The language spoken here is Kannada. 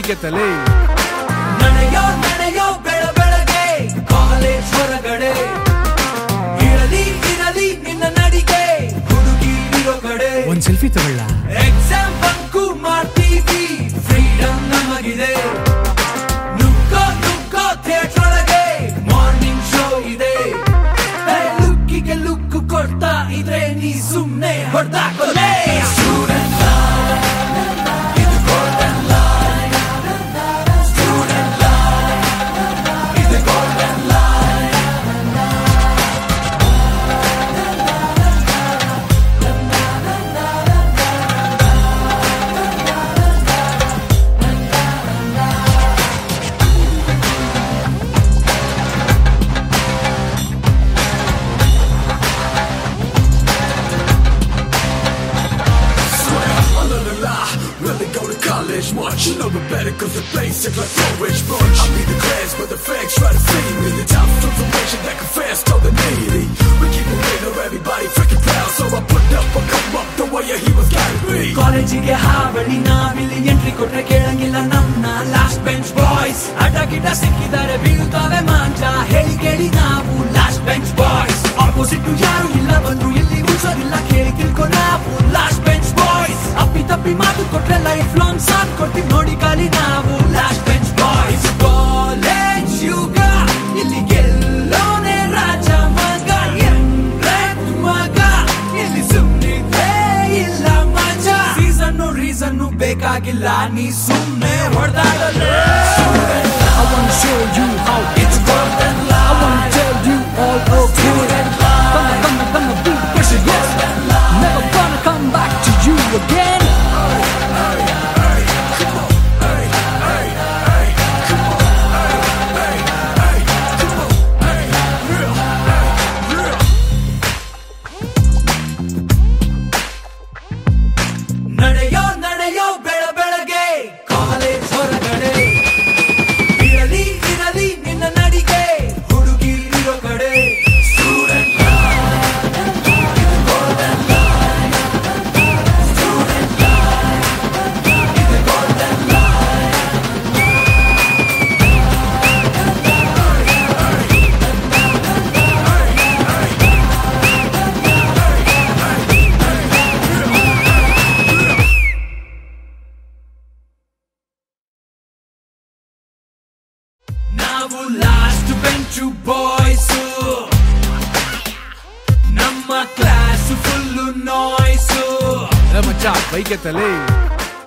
ಬೈಕೆತ್ತಲೇ ನಡೆಯೋ ನಡೆಯೋ ಬೆಳ ಬೆಳಗ್ಗೆ ಕಾಲೇಜ್ ಹೊರಗಡೆ ಇರಲಿ ಇರಲಿ ನಿನ್ನ ನಡಿಗೆ ಹುಡುಗಿ ಇರೋ ಕಡೆ ಒಂದ್ ಸೆಲ್ಫಿ ತಗೊಳ್ಳ ಎಕ್ಸಾಮ್ ಬಂಕು ಮಾಡ್ತೀವಿ ಫ್ರೀಡಮ್ ನಮಗಿದೆ ನುಕ್ಕೋ ನುಕ್ಕೋ ಥಿಯೇಟರ್ ಒಳಗೆ ಮಾರ್ನಿಂಗ್ ಶೋ ಇದೆ ಲುಕ್ಕಿಗೆ ಲುಕ್ ಕೊಡ್ತಾ ಇದ್ರೆ ನೀ ಸುಮ್ನೆ ಹೊಡ್ದಾಕೊಲೆ ಸ್ಟೂಡೆಂಟ್ ಇದು golden line. Student line. ಇದು golden line. Really go to college much You know it better cause the basic like Norwich bunch I be the class but the facts try to feed me The type of information that can fast all the needy We keep it real or everybody freaking proud So I put up or come up the way he was gotta be ಕಾಲೇಜಿಗೆ ಹಾವಳಿ ನಾವಿಲ್ಲಿ ಎಂಟ್ರಿ ಕೊಟ್ರೆ ಕೇಳಂಗಿಲ್ಲ ನಮ್ನ ಲಾಸ್ಟ್ ಬೆಂಚ್ ಬಾಯ್ಸ್ ಅಡ್ಡ ಗಿಡ್ಡ ಸಿಕ್ಕಿದ್ದಾರೆ ಬೀಳುತ್ತವೆ ಮಾಂಜ ಹೇಳಿ ಕೇಳಿ ನಾವು ಲಾಸ್ಟ್ ಬೆಂಚ್ ಬಾಯ್ಸ್ ಆಪೋಸಿಟ್ ಯಾರು ಇಲ್ಲ ಬಂದ್ರು ಇಲ್ಲಿ ಉಳ್ಸೋದಿಲ್ಲ ಕೇಳಿ ತಿಳ್ಕೊ ನಾವು ಲಾಸ್ಟ್ ಬೆಂಚ್ ಬಾಯ್ಸ್ ಅಪ್ಪಿ ತಪ್ಪಿ ಮಾತು ಕೊಟ್ರೆ ಲೈಫ್ ಲಾಂಗ್ ಸಾಥ್ ಕೊಡ್ತೀವಿ ನೋಡಿ ಕಾಲಿ ನಾವು ಲಾಸ್ಟ್ ಬೆಂಚ್ ಬಾಯ್ಸ್ ಕಾಲೇಜ್ ಯುಗ ಇಲ್ಲಿ ಗೆಲ್ಲೋನೆ ರಾಜ ಮಗ ಎಂಟ್ರೆಟ್ ಮಗ ಇಲ್ಲಿ ಸುಮ್ಮನಿದೆ ಇಲ್ಲ ಮಜ ಸೀಸನ್ನು ರೀಸನ್ನು ಬೇಕಾಗಿಲ್ಲ ನೀ ಸುಮ್ಮನೆ ಹೊಡೆದಾಡಲೇ I wanna show you how It's golden I wanna line. tell you all okay Gonna, gonna, gonna be pushing yes Never gonna come back to you again ನಡೆಯೋ ನಡೆಯೋ ಬೆಳ ಬೆಳಗ್ಗೆ ಕಾಲೇಜ್ ಹೊರಗಡೆ ಇರಲಿ ಇರಲಿ ನಿನ್ನ ನಡಿಗೆ ಹುಡುಗಿ ಇರೋ ಕಡೆ ಸ್ಟೂಡೆಂಟ್ ನಾವು ಲಾಸ್ಟ್ ಬೆಂಚು ಬಾಯ್ಸ್ ನಮ್ಮ ಕ್ಲಾಸ್ ಫುಲ್ಲು ನಾಯ್ಸು ಏ ಮಚ್ಚ ಬೈಕೆತ್ತಲೇ